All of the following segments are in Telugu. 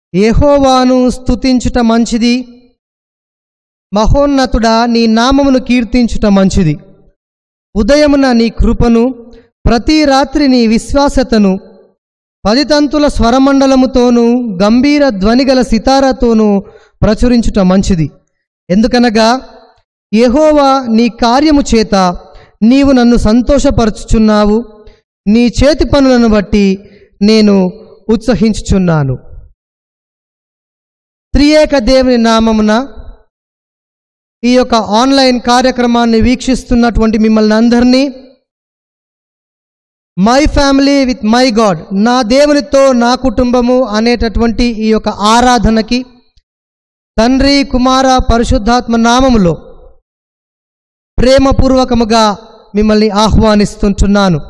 యెహోవాను స్తుతించుట మంచిది మహోన్నతుడా నీ నామమును కీర్తించుట మంచిది ఉదయమున నీ కృపను ప్రతి రాత్రి నీ విశ్వాసతను పదితంతుల స్వరమండలముతోనూ గంభీర ధ్వనిగల సితారతోనూ ప్రచురించుట మంచిది ఎందుకనగా యెహోవా నీ కార్యము చేత నీవు నన్ను సంతోషపరచుచున్నావు నీ చేతి పనులను బట్టి నేను ఉత్సహించుచున్నాను త్రియేక దేవుని నామమున ఈ యొక్క ఆన్లైన్ కార్యక్రమాన్ని వీక్షిస్తున్నటువంటి మిమ్మల్ని అందరినీ my family with my God నా దేవునితో నా కుటుంబము అనేటటువంటి ఈ యొక్క ఆరాధనకి తండ్రి కుమార పరిశుద్ధాత్మ నామములో ప్రేమపూర్వకముగా మిమ్మల్ని ఆహ్వానిస్తుంటున్నాను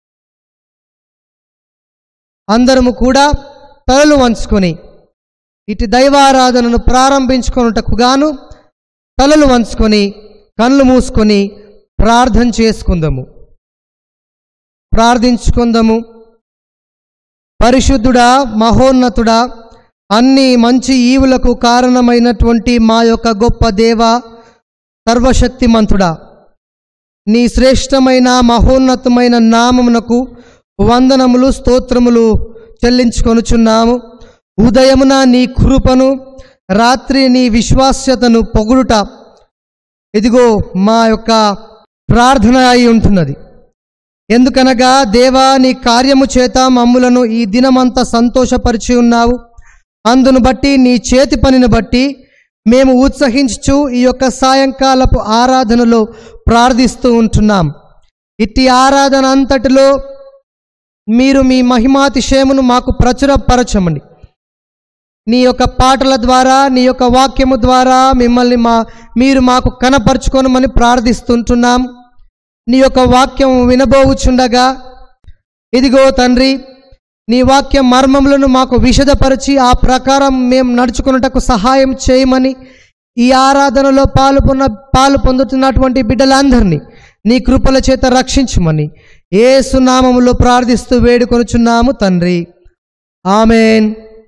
అందరము కూడా తలలు వంచుకొని ఇటు దైవారాధనను ప్రారంభించుకొనుటకు గాను తలలు వంచుకొని కళ్ళు మూసుకొని ప్రార్థన చేసుకుందాము ప్రార్థించుకుందాము పరిశుద్ధుడా మహోన్నతుడా అన్ని మంచి ఈవులకు కారణమైనటువంటి మా యొక్క గొప్ప దేవ సర్వశక్తిమంతుడా నీ శ్రేష్టమైన మహోన్నతమైన నామమునకు వందనములు స్తోత్రములు చెల్లించుకొనుచున్నాము ఉదయమున నీ కృపను రాత్రి నీ విశ్వాస్యతను పొగుడుట ఇదిగో మా యొక్క ప్రార్థన అయి ఉంటున్నది ఎందుకనగా దేవా నీ కార్యము చేత మమ్ములను ఈ దినమంతా సంతోషపరిచి ఉన్నావు అందును బట్టి నీ చేతి పనిని బట్టి మేము ఉత్సహించుచు ఈ యొక్క సాయంకాలపు ఆరాధనలో ప్రార్థిస్తూ ఉంటున్నాం ఇట్టి ఆరాధన అంతటిలో మీరు మీ మహిమాతిశయమును మాకు ప్రచురపరచమండి నీ యొక్క పాటల ద్వారా నీ యొక్క వాక్యము ద్వారా మిమ్మల్ని మా మీరు మాకు కనపరుచుకొనమని ప్రార్థిస్తుంటున్నాం నీ యొక్క వాక్యం వినబోవుచుండగా ఇదిగో తండ్రి నీ వాక్య మర్మములను మాకు విషదపరిచి ఆ ప్రకారం మేము నడుచుకున్నటకు సహాయం చేయమని ఈ ఆరాధనలో పాలు పొన్న పాలు పొందుతున్నటువంటి బిడ్డలందరినీ నీ కృపల చేత రక్షించమని ఏ సునామములో ప్రార్థిస్తూ వేడుకొనుచున్నాము తండ్రి ఆమెన్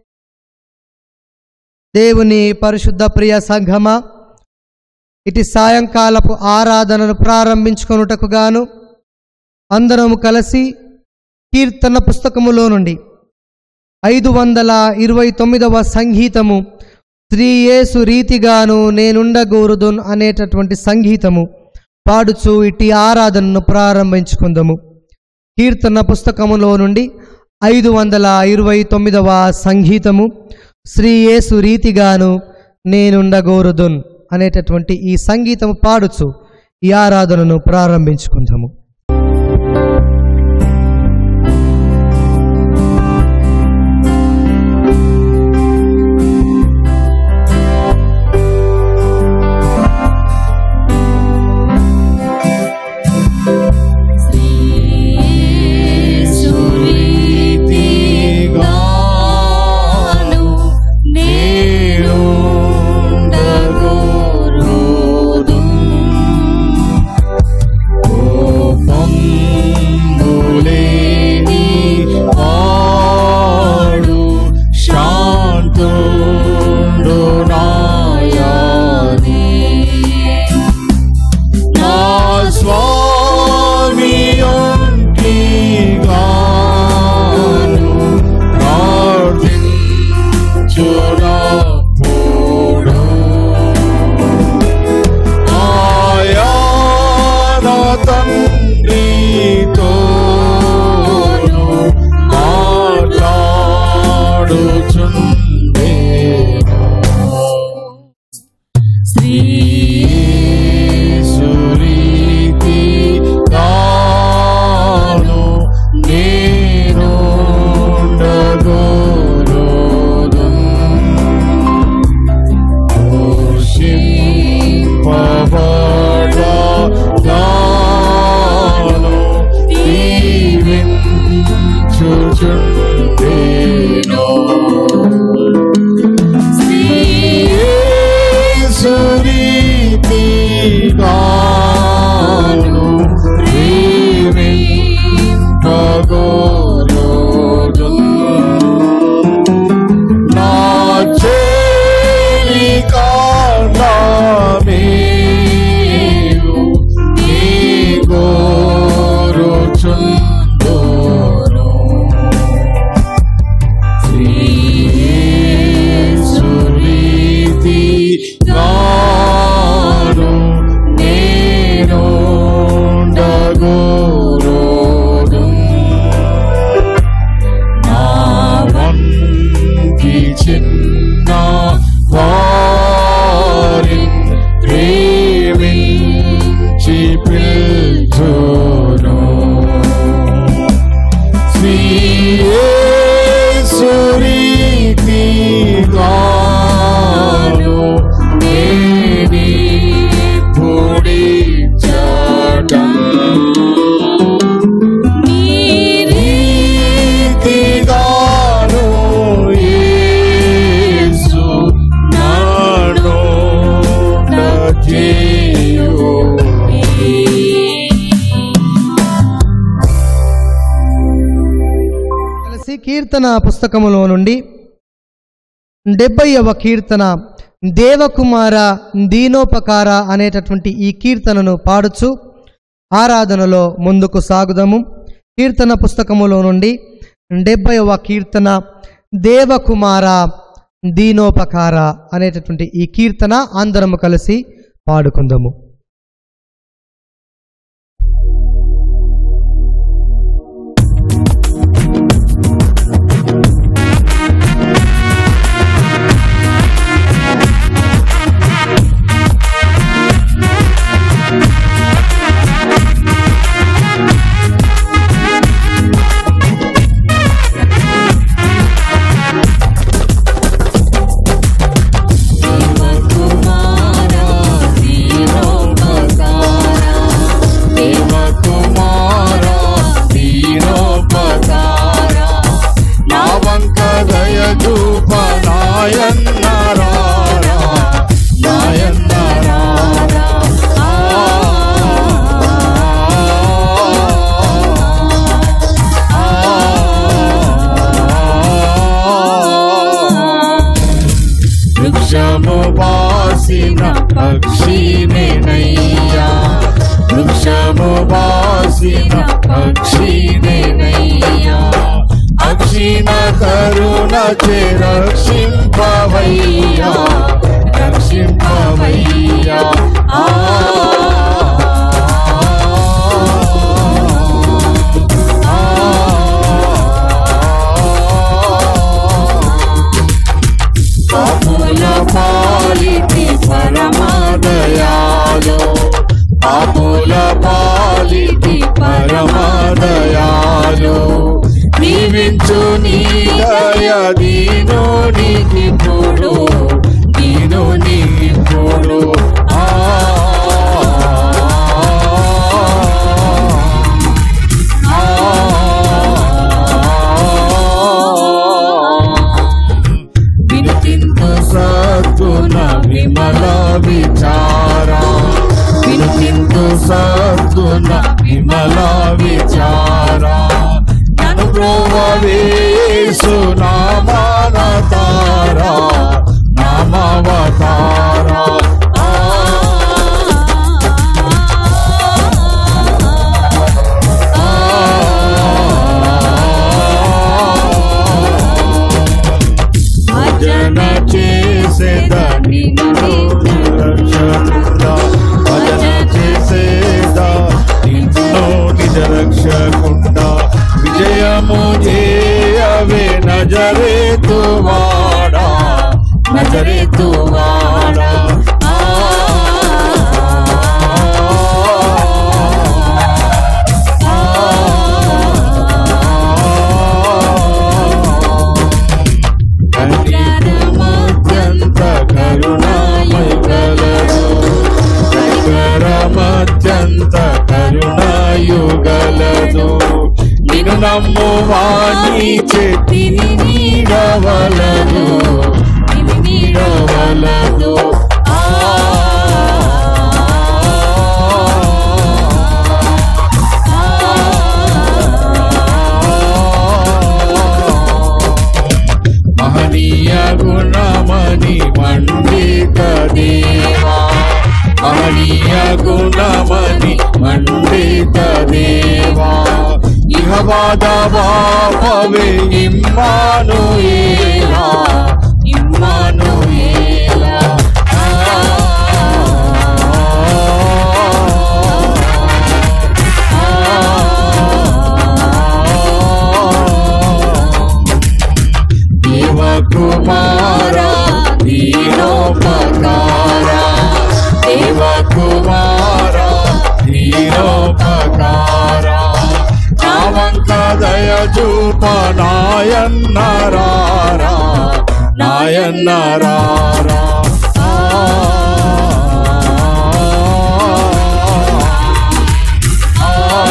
దేవుని పరిశుద్ధ ప్రియ సంఘమా ఇటు సాయంకాలపు ఆరాధనను ప్రారంభించుకొనుటకు గాను అందరము కలిసి కీర్తన పుస్తకములో నుండి ఐదు వందల ఇరవై తొమ్మిదవ సంగీతము శ్రీ యేసు రీతిగాను నేనుండగోరుదున్ అనేటటువంటి సంగీతము పాడుచు ఇట్టి ఆరాధనను ప్రారంభించుకుందాము కీర్తన పుస్తకములో నుండి ఐదు వందల ఇరవై తొమ్మిదవ సంగీతము శ్రీ యేసు రీతిగాను నేనుండగోరుదున్ అనేటటువంటి ఈ సంగీతము పాడుచు ఈ ఆరాధనను ప్రారంభించుకుందాము సురీతిగాను నేనుండగోరుదున్. కోపంబులేని వాడు శాంతుండు నాయనే. నా స్వామి ఒంటిగాను ప్రార్థించునప్పుడు ఆయన తండ్రితోను మాట్లాడుచుండేను శ్రీసురీతి గాను నేనుండగోరుదున్. పోషింపబడగాను దీవించుచుండేను. గాను నేను డగోరోదు నా వంటి చిన్న వారిన్ ప్రేమించి పిల్చును శ్రీయేసురీతి గాను నేని పొడి చటం నీతిగాను యేసు నన్ను నచేయు కలిసి కీర్తన పుస్తకములో నుండి డెబ్బైవ కీర్తన దేవకుమార దీనోపకార అనేటటువంటి ఈ కీర్తనను పాడుచు ఆరాధనలో ముందుకు సాగుదాము కీర్తన పుస్తకములో నుండి డెబ్బైవ కీర్తన దేవకుమార దీనోపకార అనేటటువంటి ఈ కీర్తన అందరము కలిసి పాడుకుందాము దేవకుమారా దీనోపకారా దేవకుమారా దీనోపకారా నా వంక దయ చూప నాయన్నరారా నాయన్నరారా ఆ వృక్షము వాసిన పక్షినేనయ్యా వృక్షము వాసిన పక్షినేనయ్యా అక్షిణ కరుణ చే రక్షింపవయ్యా రక్షింపవయ్యా ఆ పాపుల పాలిటి పరమాదయాలు పాపుల పాలిటి పరమాదయాలు దీవించు నీ దయ దీను నీకిప్పుడు దీను నీకిప్పుడు ఆ వినుతింతు సద్గుణ విమల విచార వినుతింతు సద్గుణ విమల విచార నన్ను ప్రోవేసు నామాన తారా నామవతారా ఆ భజన చేసేదాన్ని భజన చేసేదా నిన్ను నిజ రక్షకుండా విజయము చేయవే నజరేతు వాడా నజరేతు వాడా ఆ కనికరమత్యంత కరుణాయుగలదు కనికరమత్యంత కరుణాయుగలదు నిన్ను నమ్ము వాణి చెట్టిని నీడవలదు నీడవలదు ఆ మహనీయ గుణమణి మండిత దేవా మహనీయ గుణమణి మండిత దేవా ఇహవాద బాపవే ఇమ్మాను ఏలా ఇమ్మాను ఏలా ఆ కుమారా దీనోపకారా దేవ కుమారా దీనోపకారా నా వంక దయ చూప నాయన్నరారా నాయన్నరారా ఆ, ఆ,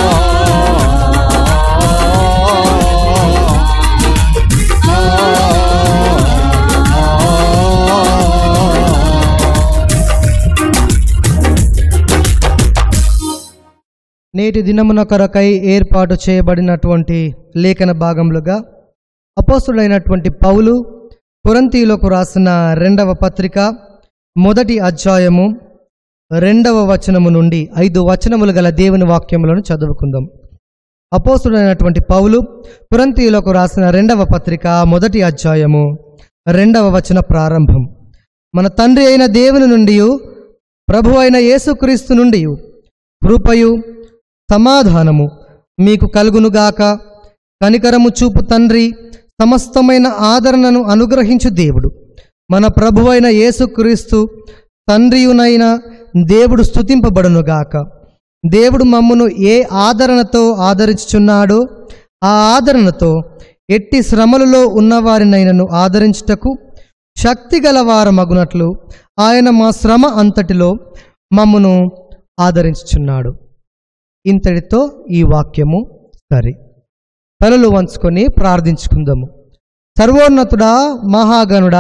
నేటి దినమున కొరకై ఏర్పాటు చేయబడినటువంటి లేఖన భాగములుగా అపోస్తుడైనటువంటి పౌలు కొరంతీలకు రాసిన రెండవ పత్రిక మొదటి అధ్యాయము రెండవ వచనము నుండి ఐదు వచనములు గల దేవుని వాక్యములను చదువుకుందాం అపోస్తుడైనటువంటి పౌలు కొరంతీయులకు రాసిన రెండవ పత్రిక మొదటి అధ్యాయము రెండవ వచన ప్రారంభం మన తండ్రి అయిన దేవుని నుండి ప్రభు అయిన యేసుక్రీస్తు నుండి కృపయు సమాధానము మీకు కలుగునుగాక కనికరము చూపు తండ్రి సమస్తమైన ఆదరణను అనుగ్రహించు దేవుడు మన ప్రభువైన యేసుక్రీస్తు తండ్రియునైన దేవుడు స్తుతింపబడునుగాక దేవుడు మమ్మును ఏ ఆదరణతో ఆదరించుచున్నాడో ఆ ఆదరణతో ఎట్టి శ్రమలలో ఉన్నవారినైనను ఆదరించుటకు శక్తి గలవారమగునట్లు ఆయన మా శ్రమ అంతటిలో మమ్మును ఆదరించుచున్నాడు ఇంతటితో ఈ వాక్యము సరి తలలు వంచుకొని ప్రార్థించుకుందాము సర్వోన్నతుడా మహాగణుడా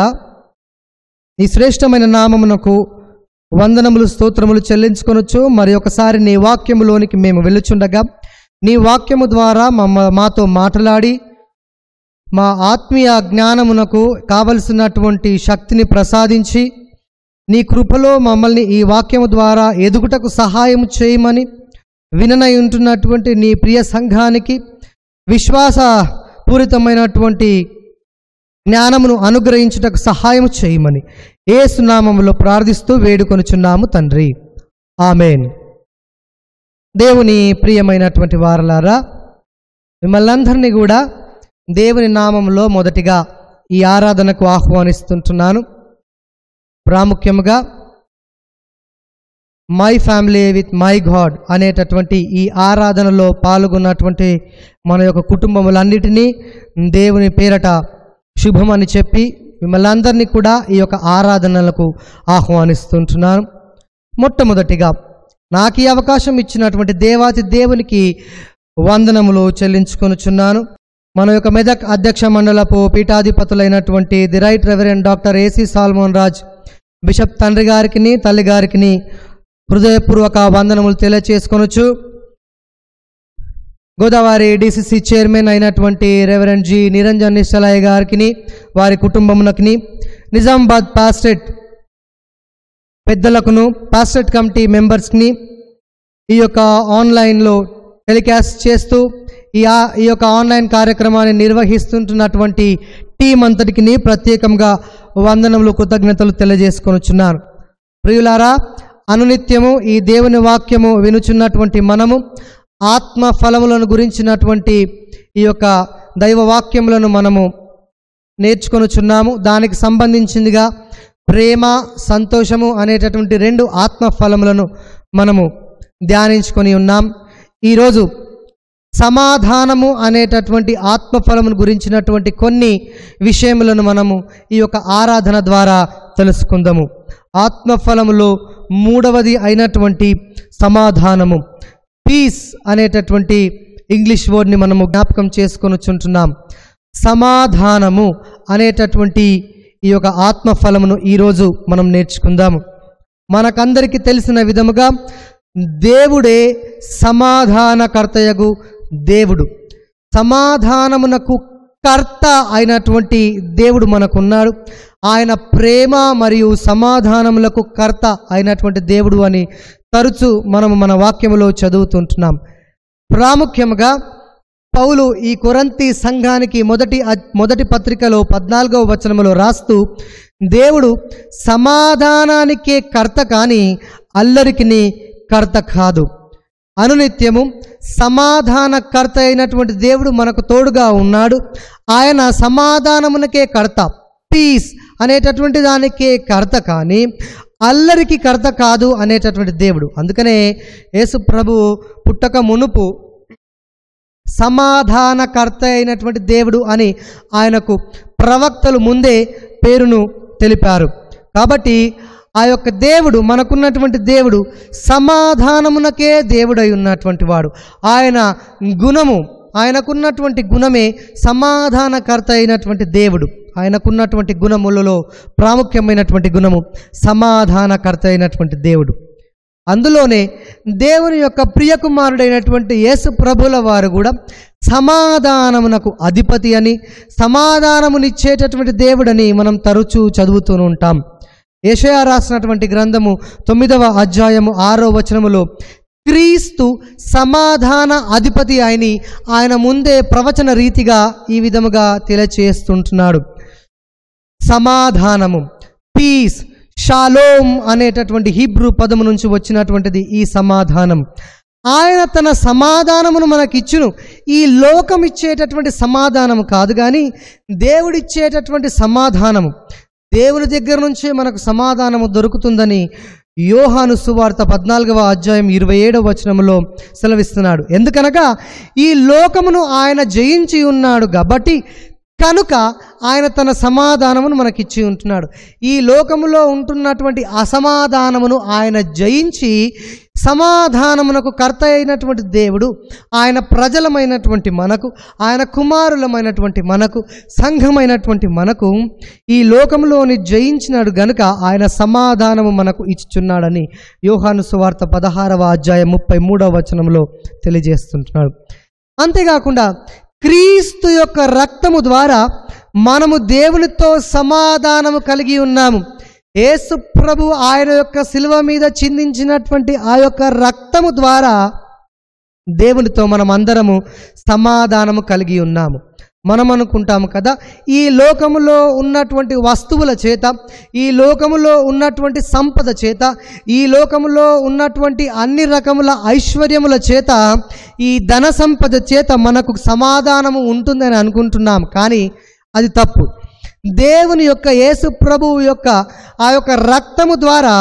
ఈ శ్రేష్టమైన నామమునకు వందనములు స్తోత్రములు చెల్లించుకొనొచ్చు మరి ఒకసారి నీ వాక్యములోనికి మేము వెళ్ళుచుండగా నీ వాక్యము ద్వారా మమ్మ మాతో మాట్లాడి మా ఆత్మీయ జ్ఞానమునకు కావలసినటువంటి శక్తిని ప్రసాదించి నీ కృపలో మమ్మల్ని ఈ వాక్యము ద్వారా ఎదుగుటకు సహాయం చేయమని విననై ఉంటున్నటువంటి నీ ప్రియ సంఘానికి విశ్వాస పూరితమైనటువంటి జ్ఞానమును అనుగ్రహించుటకు సహాయం చేయమని ఏ సునామములో ప్రార్థిస్తూ వేడుకొనుచున్నాము తండ్రి ఆమెన్ దేవుని ప్రియమైనటువంటి వారలారా మిమ్మల్ని అందరినీ కూడా దేవుని నామంలో మొదటిగా ఈ ఆరాధనకు ఆహ్వానిస్తుంటున్నాను ప్రాముఖ్యముగా my family with my God అనేటటువంటి ఈ ఆరాధనలో పాల్గొన్నటువంటి మన యొక్క కుటుంబములన్నిటినీ దేవుని పేరట శుభమని చెప్పి మిమ్మల్ని అందరినీ కూడా ఈ యొక్క ఆరాధనలకు ఆహ్వానిస్తుంటున్నాను మొట్టమొదటిగా నాకు ఈ అవకాశం ఇచ్చినటువంటి దేవాతి దేవునికి వందనములు చెల్లించుకొనుచున్నాను మన యొక్క మెదక్ అధ్యక్ష మండలపు పీఠాధిపతులైనటువంటి the right reverend doctor A C Solomon Raj bishop తండ్రి గారికి తల్లి గారికి హృదయపూర్వక వందనములు తెలియచేసుకొనొచ్చు గోదావరి డిసిసి చైర్మన్ అయినటువంటి రెవరెండ్ జి నిరంజన్ నిశ్చలయ్య గారికి వారి కుటుంబమునకుని నిజామాబాద్ పాస్టెట్ పెద్దలకును పాస్టెట్ కమిటీ మెంబర్స్ని ఈ యొక్క ఆన్లైన్లో టెలికాస్ట్ చేస్తూ ఈ ఆ- ఈ యొక్క ఆన్లైన్ కార్యక్రమాన్ని నిర్వహిస్తుంటున్నటువంటి టీం అంతటికి ప్రత్యేకంగా వందనములు కృతజ్ఞతలు తెలియజేసుకొనుచున్నాను ప్రియులారా అనునిత్యము ఈ దేవుని వాక్యము వినుచున్నటువంటి మనము ఆత్మ ఫలములను గురించినటువంటి ఈ యొక్క దైవ వాక్యములను మనము నేర్చుకొనుచున్నాము దానికి సంబంధించిందిగా ప్రేమ సంతోషము అనేటటువంటి రెండు ఆత్మ ఫలములను మనము ధ్యానించుకొని ఉన్నాం ఈరోజు సమాధానము అనేటటువంటి ఆత్మఫలమును గురించినటువంటి కొన్ని విషయములను మనము ఈ యొక్క ఆరాధన ద్వారా తెలుసుకుందాము ఆత్మఫలములో మూడవది అయినటువంటి సమాధానము పీస్ అనేటటువంటి ఇంగ్లీష్ వర్డ్ని మనము జ్ఞాపకం చేసుకొని చుంటున్నాం సమాధానము అనేటటువంటి ఈ యొక్క ఆత్మఫలమును ఈరోజు మనం నేర్చుకుందాము మనకందరికీ తెలిసిన విధముగా దేవుడే సమాధానకర్తయగు దేవుడు సమాధానమునకు కర్త అయినటువంటి దేవుడు మనకున్నాడు ఆయన ప్రేమ మరియు సమాధానములకు కర్త అయినటువంటి దేవుడు అని తరచు మనము మన వాక్యములో చదువుతుంటున్నాం ప్రాముఖ్యముగా పౌలు ఈ కొరంతి సంఘానికి మొదటి అ- మొదటి పత్రికలో పద్నాలుగవ వచనములో రాస్తూ దేవుడు సమాధానానికే కర్త కానీ అల్లరికిని కర్త కాదు అనునిత్యము సమాధానకర్త అయినటువంటి దేవుడు మనకు తోడుగా ఉన్నాడు ఆయన సమాధానమునకే కర్త పీస్ అనేటటువంటి దానికే కర్త కానీ అల్లరికి కర్త కాదు అనేటటువంటి దేవుడు అందుకనే యేసు ప్రభు పుట్టక మునుపు సమాధానకర్త అయినటువంటి దేవుడు అని ఆయనకు ప్రవక్తలు ముందే పేరును తెలిపారు కాబట్టి ఆ యొక్క దేవుడు మనకున్నటువంటి దేవుడు సమాధానమునకే దేవుడై ఉన్నటువంటి వాడు ఆయన గుణము ఆయనకున్నటువంటి గుణమే సమాధానకర్త అయినటువంటి దేవుడు ఆయనకున్నటువంటి గుణములలో ప్రాముఖ్యమైనటువంటి గుణము సమాధానకర్త అయినటువంటి దేవుడు అందులోనే దేవుని యొక్క ప్రియకుమారుడైనటువంటి యేసు ప్రభుల వారు కూడా సమాధానమునకు అధిపతి అని సమాధానమునిచ్చేటటువంటి దేవుడని మనం తరచూ చదువుతూ ఉంటాం ఏషయా రాసినటువంటి గ్రంథము తొమ్మిదవ అధ్యాయము ఆరో వచనములో క్రీస్తు సమాధాన అధిపతి అయిని ఆయన ముందే ప్రవచన రీతిగా ఈ విధముగా తెలియచేస్తుంటున్నాడు సమాధానము పీస్ షాలోమ్ అనేటటువంటి హీబ్రూ పదము నుంచి వచ్చినటువంటిది ఈ సమాధానం ఆయన తన సమాధానమును మనకిచ్చును ఈ లోకం ఇచ్చేటటువంటి సమాధానము కాదు కానీ దేవుడిచ్చేటటువంటి సమాధానము దేవుని దగ్గర నుంచే మనకు సమాధానము దొరుకుతుందని యోహాను సువార్త పద్నాలుగవ అధ్యాయం ఇరవై ఏడవ వచనంలో సెలవిస్తున్నాడు ఎందుకనగా ఈ లోకమును ఆయన జయించి ఉన్నాడు కాబట్టి కనుక ఆయన తన సమాధానమును మనకిచ్చి ఉంటున్నాడు ఈ లోకములో ఉంటున్నటువంటి అసమాధానమును ఆయన జయించి సమాధానమునకు కర్త అయినటువంటి దేవుడు ఆయన ప్రజలమైనటువంటి మనకు ఆయన కుమారులమైనటువంటి మనకు సంఘమైనటువంటి మనకు ఈ లోకంలోని జయించినాడు గనుక ఆయన సమాధానము మనకు ఇచ్చుచున్నాడని యోహాను సువార్త పదహారవ అధ్యాయం ముప్పై మూడవ వచనంలో తెలియజేస్తుంటున్నాడు అంతేకాకుండా క్రీస్తు యొక్క రక్తము ద్వారా మనము దేవునితో సమాధానము కలిగి ఉన్నాము యేసు ప్రభు ఆయన యొక్క శిలువ మీద చిందించినటువంటి ఆ యొక్క రక్తము ద్వారా దేవునితో మనం అందరము సమాధానము కలిగి ఉన్నాము మనం అనుకుంటాము కదా ఈ లోకములో ఉన్నటువంటి వస్తువుల చేత ఈ లోకములో ఉన్నటువంటి సంపద చేత ఈ లోకములో ఉన్నటువంటి అన్ని రకముల ఐశ్వర్యముల చేత ఈ ధన సంపద చేత మనకు సమాధానము ఉంటుందని అనుకుంటున్నాం కానీ అది తప్పు దేవుని యొక్క యేసు ప్రభువు యొక్క ఆ యొక్క రక్తము ద్వారా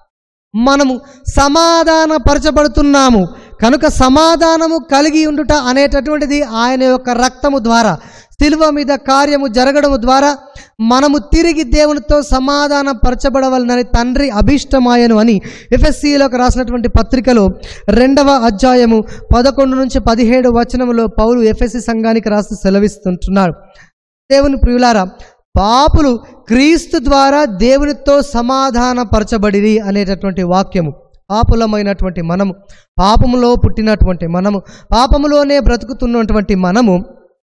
మనము సమాధానపరచబడుతున్నాము కనుక సమాధానము కలిగి ఉండుట అనేటటువంటిది ఆయన యొక్క రక్తము ద్వారా శిలువ మీద కార్యము జరగడము ద్వారా మనము తిరిగి దేవునితో సమాధాన పరచబడవలనని తండ్రి అభిష్టమాయను అని ఎఫ్ఎస్సిలోకి రాసినటువంటి పత్రికలో రెండవ అధ్యాయము పదకొండు నుంచి పదిహేడు వచనములో పౌలు ఎఫ్ఎస్సి సంఘానికి రాసి సెలవిస్తుంటున్నాడు దేవుని ప్రియులారా పాపులు క్రీస్తు ద్వారా దేవునితో సమాధానపరచబడిరి అనేటటువంటి వాక్యము పాపులమైనటువంటి మనము పాపములో పుట్టినటువంటి మనము పాపములోనే బ్రతుకుతున్నటువంటి మనము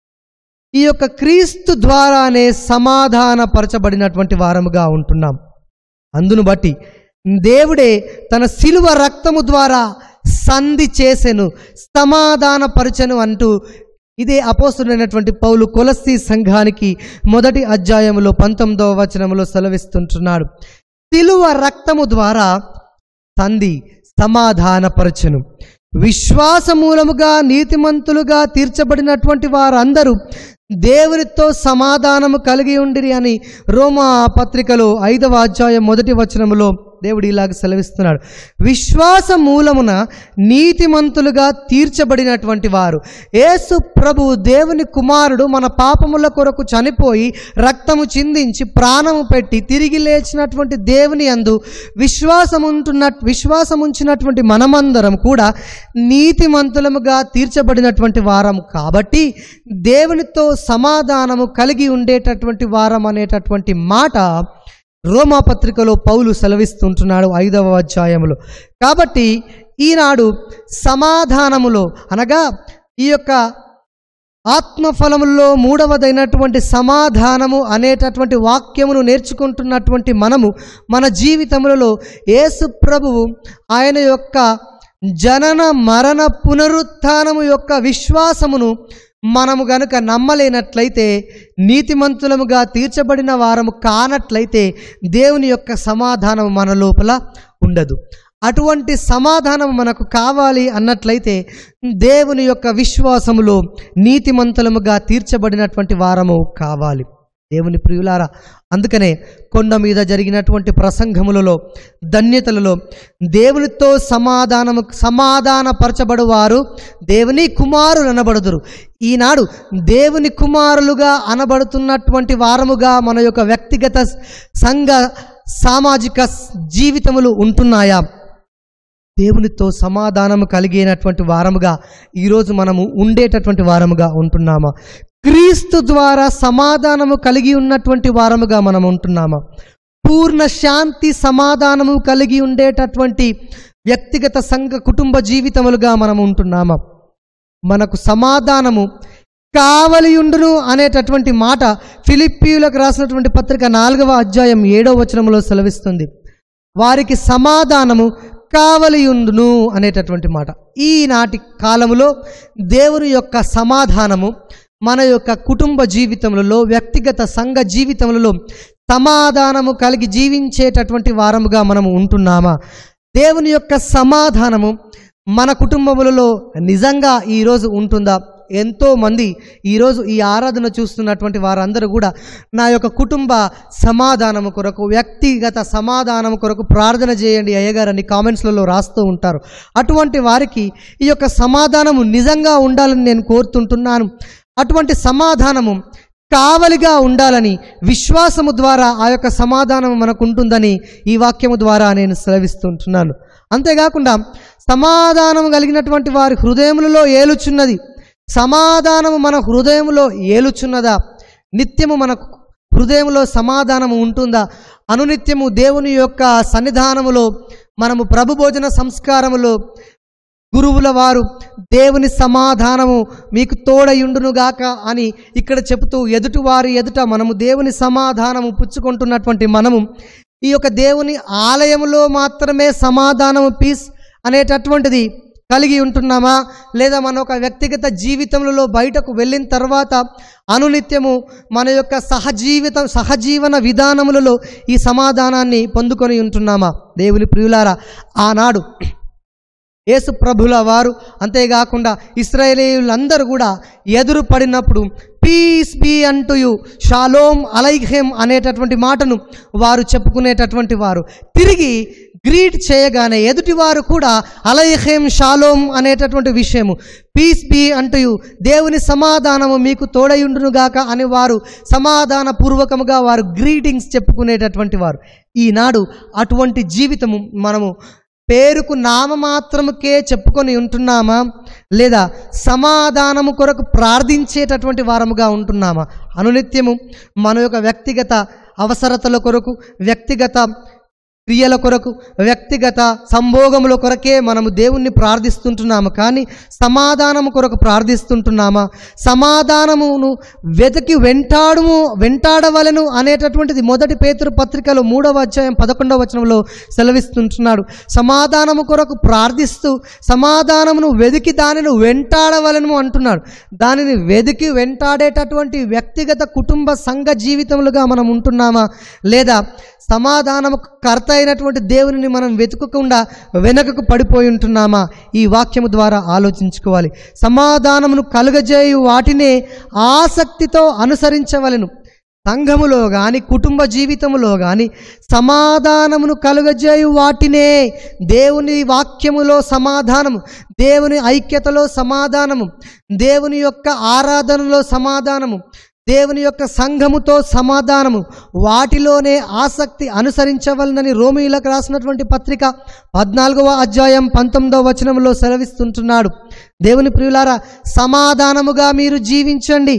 ఈ యొక్క క్రీస్తు ద్వారానే సమాధానపరచబడినటువంటి వారముగా ఉంటున్నాం అందును బట్టి దేవుడే తన శిలువ రక్తము ద్వారా సంధి చేసెను సమాధానపరచను అంటూ ఇదే అపోస్తుడైనటువంటి పౌలు కొలస్సి సంఘానికి మొదటి అధ్యాయములో పంతొమ్మిదవ వచనములో సెలవిస్తుంటున్నాడు శిలువ రక్తము ద్వారా సంధి సమాధానపరచను విశ్వాసమూలముగా నీతిమంతులుగా తీర్చబడినటువంటి వారందరూ దేవునితో సమాధానము కలిగి ఉండిరి అని రోమా పత్రికలో ఐదవ అధ్యాయం మొదటి వచనములో దేవుడు ఇలాగ సెలవిస్తున్నాడు విశ్వాస మూలమున నీతిమంతులుగా తీర్చబడినటువంటి వారు యేసు ప్రభువు దేవుని కుమారుడు మన పాపముల కొరకు చనిపోయి రక్తము చిందించి ప్రాణము పెట్టి తిరిగి లేచినటువంటి దేవుని అందు విశ్వాసముంటున్న విశ్వాసముంచినటువంటి మనమందరం కూడా నీతిమంతులముగా తీర్చబడినటువంటి వారం కాబట్టి దేవునితో సమాధానము కలిగి ఉండేటటువంటి వారం అనేటటువంటి మాట రోమా పత్రికలో పౌలు సెలవిస్తుంటున్నాడు ఐదవ అధ్యాయములో కాబట్టి ఈనాడు సమాధానములో అనగా ఈ యొక్క ఆత్మఫలముల్లో మూడవదైనటువంటి సమాధానము అనేటటువంటి వాక్యమును నేర్చుకుంటున్నటువంటి మనము మన జీవితములలో యేసు ప్రభువు ఆయన యొక్క జనన మరణ పునరుత్థానము యొక్క విశ్వాసమును మనము గనుక నమ్మలేనట్లయితే నీతిమంతులముగా తీర్చబడిన వారము కానట్లయితే దేవుని యొక్క సమాధానం మన లోపల ఉండదు అటువంటి సమాధానం మనకు కావాలి అన్నట్లయితే దేవుని యొక్క విశ్వాసములో నీతిమంతులముగా తీర్చబడినటువంటి వారము కావాలి దేవుని ప్రియులారా అందుకనే కొండ మీద జరిగినటువంటి ప్రసంగములలో ధన్యతలలో దేవునితో సమాధానము సమాధానపరచబడువారు దేవుని కుమారులు అనబడుదురు ఈనాడు దేవుని కుమారులుగా అనబడుతున్నటువంటి వారముగా మన యొక్క వ్యక్తిగత సంఘ సామాజిక జీవితములు ఉంటున్నాయా దేవునితో సమాధానము కలిగినటువంటి వారముగా ఈరోజు మనము ఉండేటటువంటి వారముగా ఉంటున్నామా క్రీస్తు ద్వారా సమాధానము కలిగి ఉన్నటువంటి వారముగా మనం ఉంటున్నామా పూర్ణ శాంతి సమాధానము కలిగి ఉండేటటువంటి వ్యక్తిగత సంఘ కుటుంబ జీవితములుగా మనం ఉంటున్నామా మనకు సమాధానము కావలియుండును అనేటటువంటి మాట ఫిలిప్పీయులకు రాసినటువంటి పత్రిక నాలుగవ అధ్యాయం ఏడవ వచనంలో సెలవిస్తుంది వారికి సమాధానము కావలియుండును అనేటటువంటి మాట ఈనాటి కాలములో దేవుని యొక్క సమాధానము మన యొక్క కుటుంబ జీవితములలో వ్యక్తిగత సంఘ జీవితములలో సమాధానము కలిగి జీవించేటటువంటి వారముగా మనము ఉంటున్నామా దేవుని యొక్క సమాధానము మన కుటుంబములలో నిజంగా ఈరోజు ఉంటుందా ఎంతో మంది ఈరోజు ఈ ఆరాధన చూస్తున్నటువంటి వారందరూ కూడా నా యొక్క కుటుంబ సమాధానము కొరకు వ్యక్తిగత సమాధానం కొరకు ప్రార్థన చేయండి అయ్యగారని కామెంట్స్లలో రాస్తూ ఉంటారు అటువంటి వారికి ఈ యొక్క సమాధానము నిజంగా ఉండాలని నేను కోరుతుంటున్నాను అటువంటి సమాధానము కావలిగా ఉండాలని విశ్వాసము ద్వారా ఆ యొక్క సమాధానం మనకు ఉంటుందని ఈ వాక్యము ద్వారా నేను సెలవిస్తుంటున్నాను అంతేకాకుండా సమాధానం కలిగినటువంటి వారి హృదయములలో ఏలుచున్నది సమాధానము మన హృదయములో ఏలుచున్నదా నిత్యము మన హృదయంలో సమాధానము ఉంటుందా అనునిత్యము దేవుని యొక్క సన్నిధానములో మనము ప్రభు భోజన సంస్కారములో గురువుల వారు దేవుని సమాధానము మీకు తోడయుండునుగాక అని ఇక్కడ చెబుతూ ఎదుటివారి ఎదుట మనము దేవుని సమాధానము పుచ్చుకుంటున్నటువంటి మనము ఈ యొక్క దేవుని ఆలయములో మాత్రమే సమాధానము పీస్ అనేటటువంటిది కలిగి ఉంటున్నామా లేదా మన ఒక వ్యక్తిగత జీవితంలో బయటకు వెళ్ళిన తర్వాత అనునిత్యము మన యొక్క సహజీవితం సహజీవన విధానములలో ఈ సమాధానాన్ని పొందుకొని ఉంటున్నామా దేవుని ప్రియులారా ఆనాడు యేసు ప్రభుల వారు అంతేకాకుండా ఇస్రాయేలీలందరూ కూడా ఎదురు పడినప్పుడు పీస్ బీ అంటూ యు షాలోమ్ అలైహెమ్ అనేటటువంటి మాటను వారు చెప్పుకునేటటువంటి వారు తిరిగి గ్రీట్ చేయగానే ఎదుటివారు కూడా అలైహేం షాలోమ్ అనేటటువంటి విషయము పీస్ బీ అంటూ యు దేవుని సమాధానము మీకు తోడయుండునుగాక అని వారు సమాధాన పూర్వకముగా వారు గ్రీటింగ్స్ చెప్పుకునేటటువంటి వారు ఈనాడు అటువంటి జీవితము మనము పేరుకు నామమాత్రముకే చెప్పుకొని ఉంటున్నామా లేదా సమాధానము కొరకు ప్రార్థించేటటువంటి వారముగా ఉంటున్నామా అనునిత్యము మన యొక్క వ్యక్తిగత అవసరతల కొరకు వ్యక్తిగత క్రియల కొరకు వ్యక్తిగత సంభోగముల కొరకే మనము దేవుణ్ణి ప్రార్థిస్తుంటున్నాము కానీ సమాధానము కొరకు ప్రార్థిస్తుంటున్నామా సమాధానమును వెతికి వెంటాడుము వెంటాడవలను అనేటటువంటిది మొదటి పేతురు పత్రికలో మూడవ అధ్యాయం పదకొండవ వచనంలో సెలవిస్తుంటున్నాడు సమాధానము కొరకు ప్రార్థిస్తూ సమాధానమును వెతికి దానిని వెంటాడవలను అంటున్నాడు దానిని వెతికి వెంటాడేటటువంటి వ్యక్తిగత కుటుంబ సంఘ జీవితములుగా మనం ఉంటున్నామా లేదా సమాధానము కర్త అయినటువంటి దేవునిని మనం వెతుకకుండా వెనకకు పడిపోయి ఉంటున్నామా ఈ వాక్యము ద్వారా ఆలోచించుకోవాలి సమాధానమును కలుగజేయు వాటినే ఆసక్తితో అనుసరించవలెను సంఘములో కానీ కుటుంబ జీవితములో కానీ సమాధానమును కలుగజేయు వాటినే దేవుని వాక్యములో సమాధానము దేవుని ఐక్యతలో సమాధానము దేవుని యొక్క ఆరాధనలో సమాధానము దేవుని యొక్క సంఘముతో సమాధానము వాటిలోనే ఆసక్తి అనుసరించవలనని రోమిలకు రాసినటువంటి పత్రిక పద్నాలుగవ అధ్యాయం పంతొమ్మిదవ వచనంలో సెలవిస్తుంటున్నాడు దేవుని ప్రియులారా సమాధానముగా మీరు జీవించండి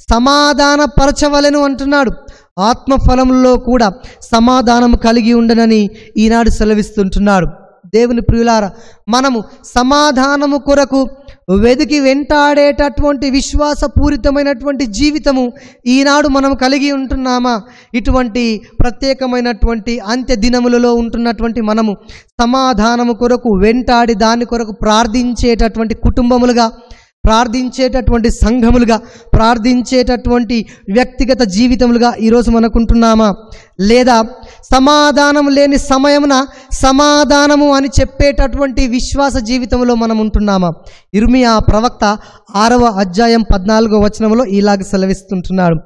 సమాధానపరచవలెను అంటున్నాడు ఆత్మఫలములో కూడా సమాధానము కలిగి ఉండనని ఈనాడు సెలవిస్తుంటున్నాడు దేవుని ప్రియులారా మనము సమాధానము కొరకు వెదికి వెంటాడేటటువంటి విశ్వాసపూరితమైనటువంటి జీవితము ఈనాడు మనం కలిగి ఉంటున్నామా ఇటువంటి ప్రత్యేకమైనటువంటి అంత్య దినములలో ఉంటున్నటువంటి మనము సమాధానము కొరకు వెంటాడి దాని కొరకు ప్రార్థించేటటువంటి కుటుంబములుగా ప్రార్థించేటటువంటి సంఘములుగా ప్రార్థించేటటువంటి వ్యక్తిగత జీవితములుగా ఈరోజు మనకుంటున్నామా లేదా సమాధానం లేని సమయమున సమాధానము అని చెప్పేటటువంటి విశ్వాస జీవితంలో మనం ఉంటున్నామా ఇర్మియా ప్రవక్త ఆరవ అధ్యాయం పద్నాలుగో వచనంలో ఇలాగ సెలవిస్తుంటున్నాడు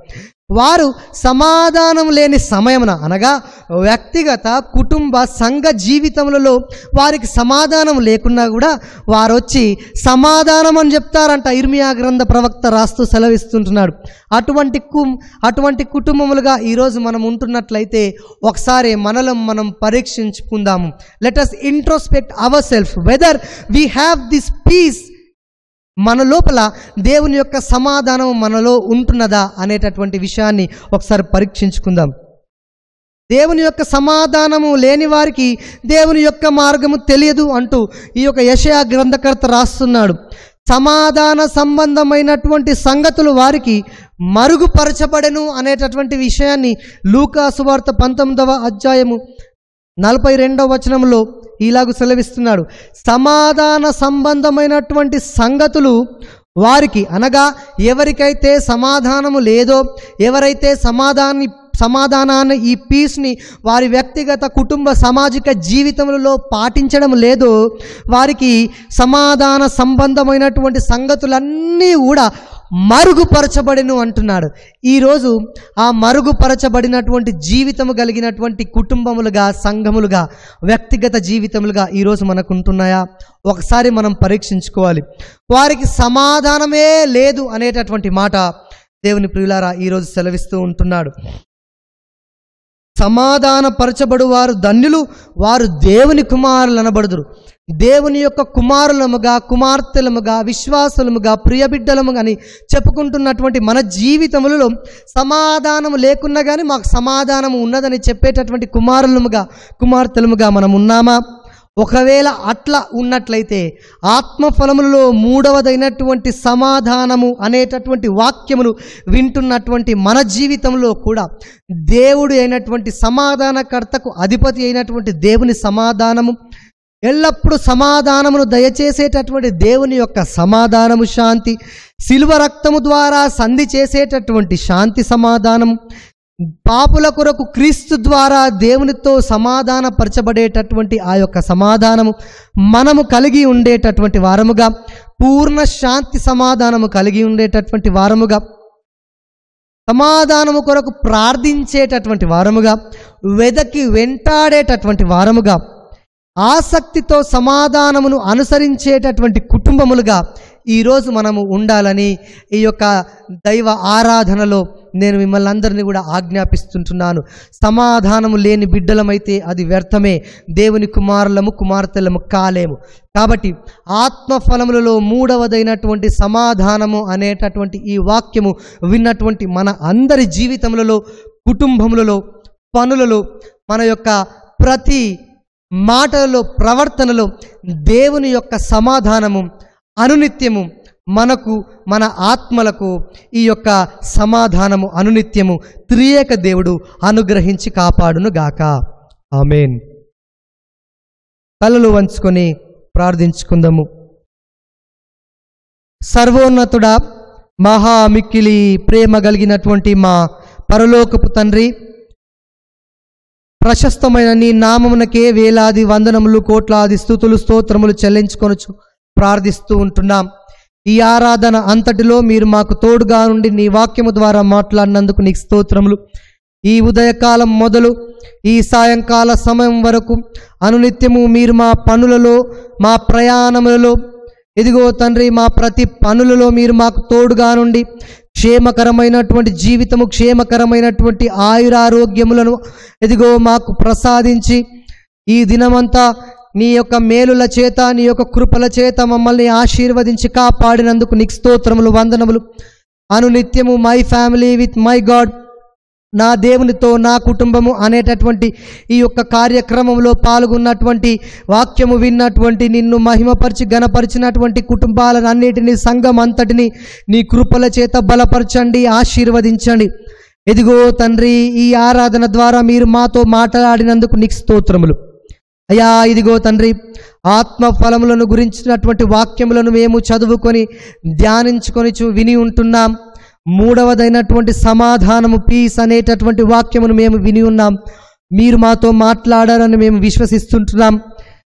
వారు సమాధానం లేని సమయమున అనగా వ్యక్తిగత కుటుంబ సంఘ జీవితములలో వారికి సమాధానం లేకున్నా కూడా వారు వచ్చి సమాధానం అని చెప్తారంట ఇర్మియా గ్రంథ ప్రవక్త రాస్తూ సెలవిస్తుంటున్నాడు అటువంటి కు అటువంటి కుటుంబములుగా ఈరోజు మనం ఉంటున్నట్లయితే ఒకసారి మనలో మనం పరీక్షించుకుందాము let us introspect our self whether we have this peace మన లోపల దేవుని యొక్క సమాధానం మనలో ఉంటున్నదా అనేటటువంటి విషయాన్ని ఒకసారి పరీక్షించుకుందాం దేవుని యొక్క సమాధానము లేని వారికి దేవుని యొక్క మార్గము తెలియదు అంటూ ఈ యొక్క యషయా గ్రంథకర్త రాస్తున్నాడు సమాధాన సంబంధమైనటువంటి సంగతులు వారికి మరుగుపరచబడెను అనేటటువంటి విషయాన్ని లూకా సువార్త పంతొమ్మిదవ అధ్యాయము నలభై రెండవ వచనంలో ఇలాగూ సెలవిస్తున్నాడు సమాధాన సంబంధమైనటువంటి సంగతులు వారికి అనగా ఎవరికైతే సమాధానము లేదో ఎవరైతే సమాధాన్ని సమాధానాన్ని ఈ పీస్ని వారి వ్యక్తిగత కుటుంబ సామాజిక జీవితములలో పాటించడం లేదో వారికి సమాధాన సంబంధమైనటువంటి సంగతులన్నీ కూడా మరుగుపరచబడిను అంటున్నాడు ఈరోజు ఆ మరుగుపరచబడినటువంటి జీవితము కలిగినటువంటి కుటుంబములుగా సంఘములుగా వ్యక్తిగత జీవితములుగా ఈరోజు మనకు ఉంటున్నాయా ఒకసారి మనం పరీక్షించుకోవాలి వారికి సమాధానమే లేదు అనేటటువంటి మాట దేవుని ప్రియులారా ఈరోజు సెలవిస్తూ ఉంటున్నాడు సమాధానపరచబడు వారు ధన్యులు వారు దేవుని కుమారులు అనబడుదురు దేవుని యొక్క కుమారులముగా కుమార్తెలముగా విశ్వాసులముగా ప్రియబిడ్డలముగా అని చెప్పుకుంటున్నటువంటి మన జీవితములలో సమాధానం లేకున్నా కానీ మాకు సమాధానం ఉన్నదని చెప్పేటటువంటి కుమారులముగా కుమార్తెలముగా మనం ఉన్నామా ఒకవేళ అట్లా ఉన్నట్లయితే ఆత్మఫలములలో మూడవదైనటువంటి సమాధానము అనేటటువంటి వాక్యములు వింటున్నటువంటి మన జీవితంలో కూడా దేవుడు అయినటువంటి సమాధానకర్తకు అధిపతి అయినటువంటి దేవుని సమాధానము ఎల్లప్పుడూ సమాధానమును దయచేసేటటువంటి దేవుని యొక్క సమాధానము శాంతి శిల్వ రక్తము ద్వారా సంధి చేసేటటువంటి శాంతి సమాధానము పాపుల కొరకు క్రీస్తు ద్వారా దేవునితో సమాధానపరచబడేటటువంటి ఆ యొక్క సమాధానము మనము కలిగి ఉండేటటువంటి వారముగా పూర్ణ శాంతి సమాధానము కలిగి ఉండేటటువంటి వారముగా సమాధానము కొరకు ప్రార్థించేటటువంటి వారముగా వెదకి వెంటాడేటటువంటి వారముగా ఆసక్తితో సమాధానమును అనుసరించేటటువంటి కుటుంబములుగా ఈరోజు మనము ఉండాలని ఈ యొక్క దైవ ఆరాధనలో నేను మిమ్మల్ని అందరినీ కూడా ఆజ్ఞాపిస్తుంటున్నాను సమాధానము లేని బిడ్డలమైతే అది వ్యర్థమే దేవుని కుమారులము కుమార్తెలము కాలేము కాబట్టి ఆత్మఫలములలో మూడవదైనటువంటి సమాధానము అనేటటువంటి ఈ వాక్యము విన్నటువంటి మన అందరి జీవితములలో కుటుంబములలో పనులలో మన యొక్క ప్రతి మాటలలో ప్రవర్తనలో దేవుని యొక్క సమాధానము అనునిత్యము మనకు మన ఆత్మలకు ఈ యొక్క సమాధానము అనునిత్యము త్రియేక దేవుడు అనుగ్రహించి కాపాడును గాక ఆమెన్ కలలు వంచుకొని ప్రార్థించుకుందాము సర్వోన్నతుడా మహా మిక్కిలి ప్రేమ కలిగినటువంటి మా పరలోకపు తండ్రి ప్రశస్తమైన నీ నామమునకే వేలాది వందనములు కోట్లాది స్థుతులు స్తోత్రములు చెల్లించుకొనొచ్చు ప్రార్థిస్తూ ఉంటున్నాం ఈ ఆరాధన అంతటిలో మీరు మాకు తోడుగా ఉండి నీ వాక్యము ద్వారా మాట్లాడినందుకు నీకు స్తోత్రములు ఈ ఉదయకాలం మొదలు ఈ సాయంకాల సమయం వరకు అనునిత్యము మీరు మా పనులలో మా ప్రయాణములలో ఇదిగో తండ్రి మా ప్రతి పనులలో మీరు మాకు తోడుగా నుండి క్షేమకరమైనటువంటి జీవితము క్షేమకరమైనటువంటి ఆయురారోగ్యములను ఇదిగో మాకు ప్రసాదించి ఈ దినమంతా నీ యొక్క మేలుల చేత నీ యొక్క కృపల చేత మమ్మల్ని ఆశీర్వదించి కాపాడినందుకు నీకు స్తోత్రములు వందనములు అనునిత్యము my family with my God నా దేవునితో నా కుటుంబము అనేటటువంటి ఈ యొక్క కార్యక్రమంలో పాల్గొన్నటువంటి వాక్యము విన్నటువంటి నిన్ను మహిమపరిచి గణపరిచినటువంటి కుటుంబాలను అన్నిటినీ సంఘం అంతటిని నీ కృపల చేత బలపరచండి ఆశీర్వదించండి ఎదిగో తండ్రి ఈ ఆరాధన ద్వారా మీరు మాతో మాట్లాడినందుకు నీకు స్తోత్రములు అయ్యా ఇదిగో తండ్రి ఆత్మ ఫలములను గురించినటువంటి వాక్యములను మేము చదువుకొని ధ్యానించుకొని చూ- విని ఉంటున్నాం మూడవదైనటువంటి సమాధానము పీస్ అనేటటువంటి వాక్యమును మేము విని ఉన్నాం మీరు మాతో మాట్లాడారని మేము విశ్వసిస్తుంటున్నాం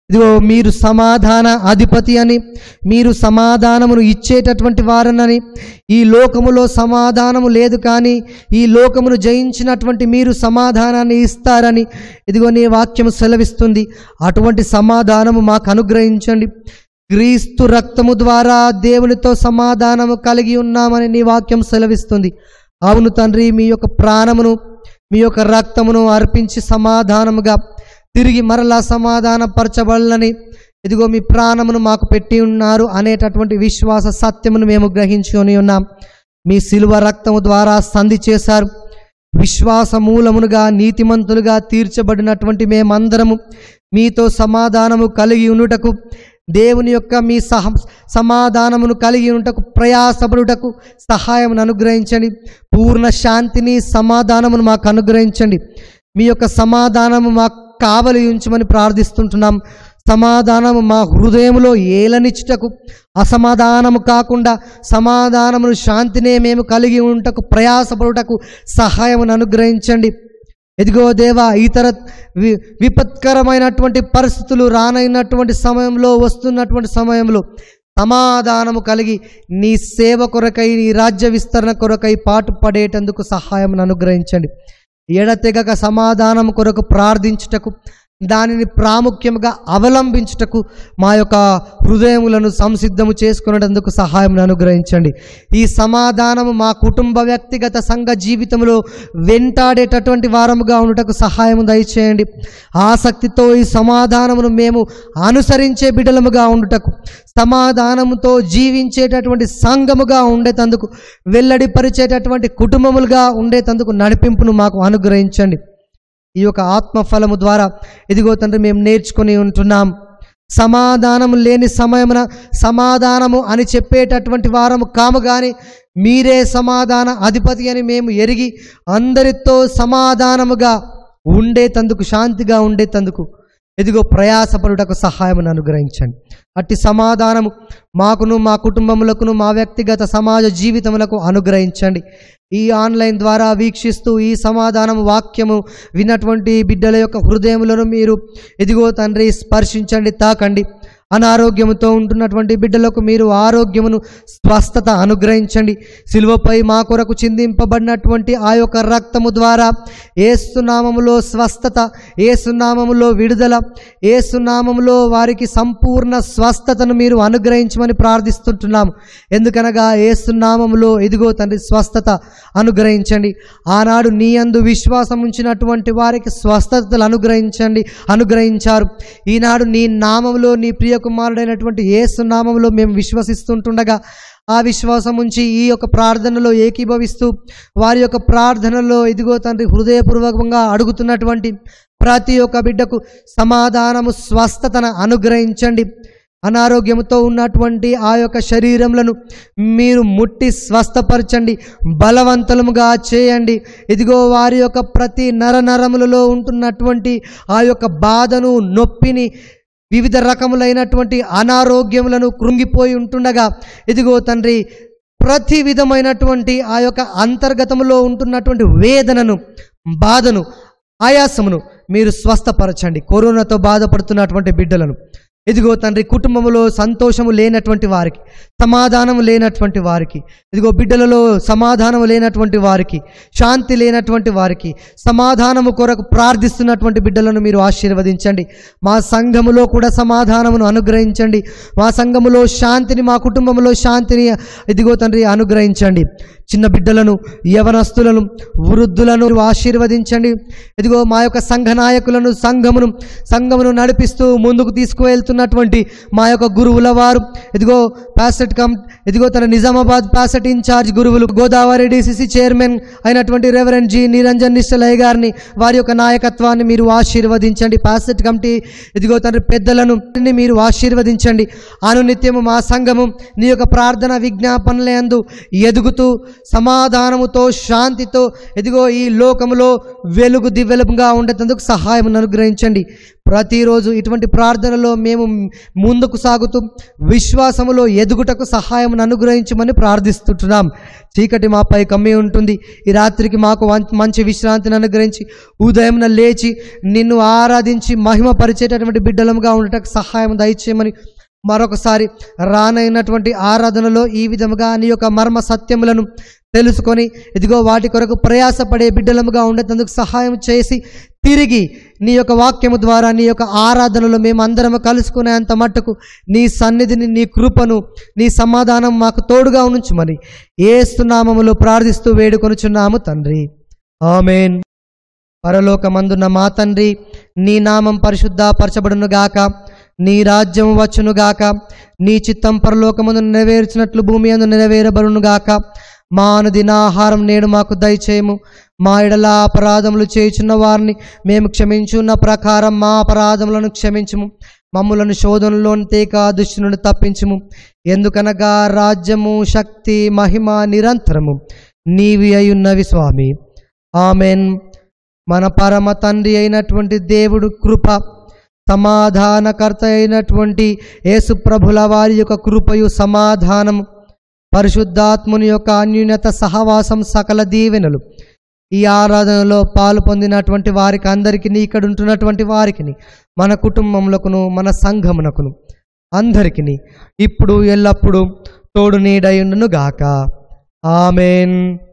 ఇదిగో మీరు సమాధాన అధిపతి అని మీరు సమాధానమును ఇచ్చేటటువంటి వారనని ఈ లోకములో సమాధానము లేదు కానీ ఈ లోకమును జయించినటువంటి మీరు సమాధానాన్ని ఇస్తారని ఇదిగో నీ వాక్యము సెలవిస్తుంది అటువంటి సమాధానము మాకు అనుగ్రహించండి క్రీస్తు రక్తము ద్వారా దేవునితో సమాధానము కలిగి ఉన్నామని నీ వాక్యం సెలవిస్తుంది అవును తండ్రి మీ యొక్క ప్రాణమును మీ యొక్క రక్తమును అర్పించి సమాధానముగా తిరిగి మరలా సమాధానపరచబడాలని ఇదిగో మీ ప్రాణమును మాకు పెట్టి ఉన్నారు అనేటటువంటి విశ్వాస సత్యమును మేము గ్రహించుకొని ఉన్నాం మీ శిలువ రక్తము ద్వారా సంధి చేశారు విశ్వాస మూలమునుగా నీతిమంతులుగా తీర్చబడినటువంటి మేమందరము మీతో సమాధానము కలిగి ఉండుటకు దేవుని యొక్క మీ సహ సమాధానమును కలిగి ఉంటకు ప్రయాసపడుటకు సహాయమును అనుగ్రహించండి పూర్ణ శాంతిని సమాధానమును మాకు అనుగ్రహించండి మీ యొక్క సమాధానము మాకు కావలి ఉంచమని ప్రార్థిస్తుంటున్నాం సమాధానము మా హృదయములో ఏలనిచ్చుటకు అసమాధానము కాకుండా సమాధానమును శాంతినే మేము కలిగి ఉంటకు ప్రయాసపడుటకు సహాయమును అనుగ్రహించండి ఎదిగో దేవా ఇతర వి విపత్కరమైనటువంటి పరిస్థితులు రానైనటువంటి సమయంలో వస్తున్నటువంటి సమయంలో సమాధానము కలిగి నీ సేవ కొరకై నీ రాజ్య విస్తరణ కొరకై పాటు పడేటందుకు సహాయం అనుగ్రహించండి ఎడతెగక సమాధానం కొరకు ప్రార్థించుటకు దానిని ప్రాముఖ్యంగా అవలంబించుటకు మా యొక్క హృదయములను సంసిద్ధము చేసుకునేందుకు సహాయం అనుగ్రహించండి ఈ సమాధానము మా కుటుంబ వ్యక్తిగత సంఘ జీవితంలో వెంటాడేటటువంటి వారముగా ఉండుటకు సహాయం దయచేయండి ఆసక్తితో ఈ సమాధానమును మేము అనుసరించే బిడ్డలముగా ఉండుటకు సమాధానముతో జీవించేటటువంటి సంఘముగా ఉండేటందుకు వెల్లడిపరిచేటటువంటి కుటుంబములుగా ఉండేటందుకు నడిపింపును మాకు అనుగ్రహించండి ఈ యొక్క ఆత్మఫలము ద్వారా ఇదిగో తండ్రి మేము నేర్చుకొని ఉంటున్నాం సమాధానము లేని సమయమున సమాధానము అని చెప్పేటటువంటి వారము కాము కానీ మీరే సమాధాన అధిపతి అని మేము ఎరిగి అందరితో సమాధానముగా ఉండేతందుకు శాంతిగా ఉండేతందుకు ఇదిగో ప్రయాసపడుటకు సహాయమును అనుగ్రహించండి అట్టి సమాధానము మాకును మా కుటుంబములకును మా వ్యక్తిగత సమాజ జీవితములకు అనుగ్రహించండి ఈ ఆన్లైన్ ద్వారా వీక్షిస్తూ ఈ సమాధానం వాక్యము విన్నటువంటి బిడ్డల యొక్క హృదయములను మీరు ఇదిగో తండ్రి స్పర్శించండి తాకండి అనారోగ్యముతో ఉంటున్నటువంటి బిడ్డలకు మీరు ఆరోగ్యమును స్వస్థత అనుగ్రహించండి సిలువపై మా కొరకు చిందింపబడినటువంటి ఆ యొక్క రక్తము ద్వారా ఏసునామములో స్వస్థత ఏసునామములో విడుదల ఏసునామములో వారికి సంపూర్ణ స్వస్థతను మీరు అనుగ్రహించమని ప్రార్థిస్తుంటున్నాము ఎందుకనగా ఏసునామములో ఇదిగో తండ్రి స్వస్థత అనుగ్రహించండి ఆనాడు నీ అందు విశ్వాసం ఉంచినటువంటి వారికి స్వస్థతలు అనుగ్రహించండి అనుగ్రహించారు ఈనాడు నీ నామములో నీ ప్రియ కుమారుడైనటువంటి యేసు నామములో మేము విశ్వసిస్తుంటుండగా ఆ విశ్వాసం ఉంచి ఈ యొక్క ప్రార్థనలో ఏకీభవిస్తూ వారి యొక్క ప్రార్థనలో ఇదిగో తండ్రి హృదయపూర్వకంగా అడుగుతున్నటువంటి ప్రతి ఒక్క బిడ్డకు సమాధానము స్వస్థతను అనుగ్రహించండి అనారోగ్యంతో ఉన్నటువంటి ఆ యొక్క శరీరములను మీరు ముట్టి స్వస్థపరచండి బలవంతులముగా చేయండి ఇదిగో వారి యొక్క ప్రతి నరనరములలో ఉంటున్నటువంటి ఆ యొక్క బాధను నొప్పిని వివిధ రకములైనటువంటి అనారోగ్యములను కృంగిపోయి ఉంటుండగా ఇదిగో తండ్రి ప్రతి విధమైనటువంటి ఆ యొక్క అంతర్గతములో ఉంటున్నటువంటి వేదనను బాధను ఆయాసమును మీరు స్వస్థపరచండి కరోనాతో బాధపడుతున్నటువంటి బిడ్డలను ఇదిగో తండ్రి కుటుంబములో సంతోషము లేనటువంటి వారికి సమాధానము లేనటువంటి వారికి ఇదిగో బిడ్డలలో సమాధానము లేనటువంటి వారికి శాంతి లేనటువంటి వారికి సమాధానము కొరకు ప్రార్థిస్తున్నటువంటి బిడ్డలను మీరు ఆశీర్వదించండి మా సంఘములో కూడా సమాధానమును అనుగ్రహించండి మా సంఘములో శాంతిని మా కుటుంబంలో శాంతిని ఇదిగో తండ్రి అనుగ్రహించండి చిన్న బిడ్డలను యవనస్తులను వృద్ధులను ఆశీర్వదించండి ఇదిగో మా యొక్క సంఘ నాయకులను సంఘమును సంఘమును నడిపిస్తూ ముందుకు తీసుకువెళ్తున్నటువంటి మా యొక్క గురువుల వారు ఇదిగో ప్యాసెట్ కమ్ ఇదిగో తన నిజామాబాద్ ప్యాసెట్ ఇన్ఛార్జ్ గురువులు గోదావరి డిసిసి చైర్మన్ అయినటువంటి రెవరెండ్ జి నిరంజన్ నిశ్చలయ్య గారిని వారి యొక్క నాయకత్వాన్ని మీరు ఆశీర్వదించండి ప్యాసెట్ కమిటీ ఇదిగో తండ్రి పెద్దలను మీరు ఆశీర్వదించండి అనునిత్యము మా సంఘము నీ యొక్క ప్రార్థన విజ్ఞాపనలందు ఎదుగుతూ సమాధానముతో శాంతితో ఇదిగో ఈ లోకములో వెలుగు దివ్యలుగా ఉండేందుకు సహాయం అనుగ్రహించండి ప్రతిరోజు ఇటువంటి ప్రార్థనలో మేము ముందుకు సాగుతూ విశ్వాసములో ఎదుగుటకు సహాయం అనుగ్రహించమని ప్రార్థిస్తుంటున్నాం చీకటి మాపై కమ్మి ఉంటుంది ఈ రాత్రికి మాకు వం- మంచి విశ్రాంతిని అనుగ్రహించి ఉదయం లేచి నిన్ను ఆరాధించి మహిమపరిచేటటువంటి బిడ్డలముగా ఉండటకు సహాయం దయచేయమని మరొకసారి రానైనటువంటి ఆరాధనలో ఈ విధముగా నీ యొక్క మర్మ సత్యములను తెలుసుకొని ఇదిగో వాటి కొరకు ప్రయాసపడే బిడ్డలముగా ఉండేందుకు సహాయం చేసి తిరిగి నీ యొక్క వాక్యము ద్వారా నీ యొక్క ఆరాధనలో మేము అందరము కలుసుకునేంత మట్టుకు నీ సన్నిధిని నీ కృపను నీ సమాధానం మాకు తోడుగా ఉంచుమని ఏస్తున్నామములో ప్రార్థిస్తూ వేడుకొనుచున్నాము తండ్రి ఆమెన్ పరలోకమందున్న మా తండ్రి నీ నామం పరిశుద్ధపరచబడునుగాక నీ రాజ్యం వచ్చునుగాక నీ చిత్తం పరలోకమందు నెరవేర్చినట్లు భూమి అందు నెరవేరబడునుగాక మా అనుదినాహారం నేడు మాకు దయచేయము మా ఎడల అపరాధములు చేయుచున్న వారిని మేము క్షమించున్న ప్రకారం మా అపరాధములను క్షమించుము మమ్ములను శోధనలోని తేక దుష్టి నుండి తప్పించుము ఎందుకనగా రాజ్యము శక్తి మహిమ నిరంతరము నీవి అయున్నవి స్వామి ఆమెన్ మన పరమ తండ్రి అయినటువంటి దేవుడు కృప సమాధానకర్త అయినటువంటి యేసుప్రభుల వారి యొక్క కృపయు సమాధానము పరిశుద్ధాత్ముని యొక్క అన్యూన్యత సహవాసం సకల దీవెనలు ఈ ఆరాధనలో పాలు పొందినటువంటి వారికి అందరికీ ఇక్కడ ఉంటున్నటువంటి వారికి మన కుటుంబములకును మన సంఘమునకును అందరికీ ఇప్పుడు ఎల్లప్పుడూ తోడు నీడయుండును గాక ఆమెన్